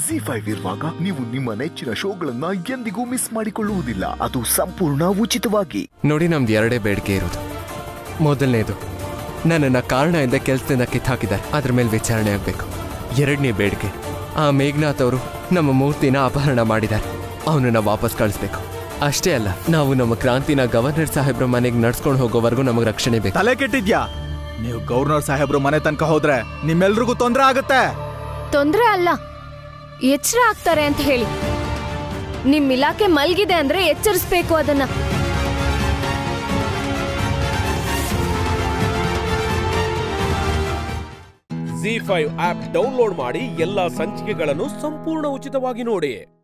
G five ಇರುವಾಗ ನೀವು ನಿಮ್ಮ ನೆಚ್ಚಿನ ಶೋಗಳನ್ನ ಎಂದಿಗೂ ಮಿಸ್ ಮಾಡಿಕೊಳ್ಳುವುದಿಲ್ಲ ಅದು ಸಂಪೂರ್ಣ ಉಚಿತವಾಗಿ ನೋಡಿ ನಮ್ದು ಎರಡೇ ಬೇಡಿಕೆ ಇರೋದು ಮೊದಲನೇದು ನನ್ನನ್ನು ಕಾರಣದಿಂದ ಕೆಲಸದಿಂದ ಕಿತ್ತಾಕಿದ್ದಾರೆ ಅದ್ರ ಮೇಲೆ ವಿಚಾರಣೆ ಆಗಬೇಕು ಎರಡನೇ ಬೇಡಿಕೆ ಆ ಮೇಘನಾಥ್ ಅವರು ನಮ್ಮ ಮೂರ್ತಿನ ಅಪಹರಣ ಮಾಡಿದ್ದಾರೆ ಅವನನ್ನ ವಾಪಸ್ ಕಳಿಸ್ಬೇಕು ಅಷ್ಟೇ ಅಲ್ಲ ನಾವು ನಮ್ಮ ಕ್ರಾಂತಿನ ಗವರ್ನರ್ ಸಾಹೇಬ್ರ ಮನೆಗೆ ನಡ್ಸ್ಕೊಂಡು ಹೋಗೋವರೆಗೂ ನಮಗೆ ರಕ್ಷಣೆ ಬೇಕು ತಲೆ ಕೆಟ್ಟಿದ್ಯಾ ನೀವು ಗವರ್ನರ್ ಸಾಹೇಬ್ರು ಮನೆ ತನಕ ಹೋದ್ರೆ ನಿಮ್ಮೆಲ್ರಿಗೂ ತೊಂದ್ರೆ ಆಗುತ್ತೆ ತೊಂದ್ರೆ ಅಲ್ಲ ಎಚ್ಚರ ಆಗ್ತಾರೆ ಅಂತ ಹೇಳಿ ನಿಮ್ ಇಲಾಖೆ ಮಲ್ಗಿದೆ ಅಂದ್ರೆ ಎಚ್ಚರಿಸ್ಬೇಕು ಅದನ್ನ ಜಿ ಫೈವ್ ಆಪ್ ಡೌನ್ಲೋಡ್ ಮಾಡಿ ಎಲ್ಲಾ ಸಂಚಿಕೆಗಳನ್ನು ಸಂಪೂರ್ಣ ಉಚಿತವಾಗಿ ನೋಡಿ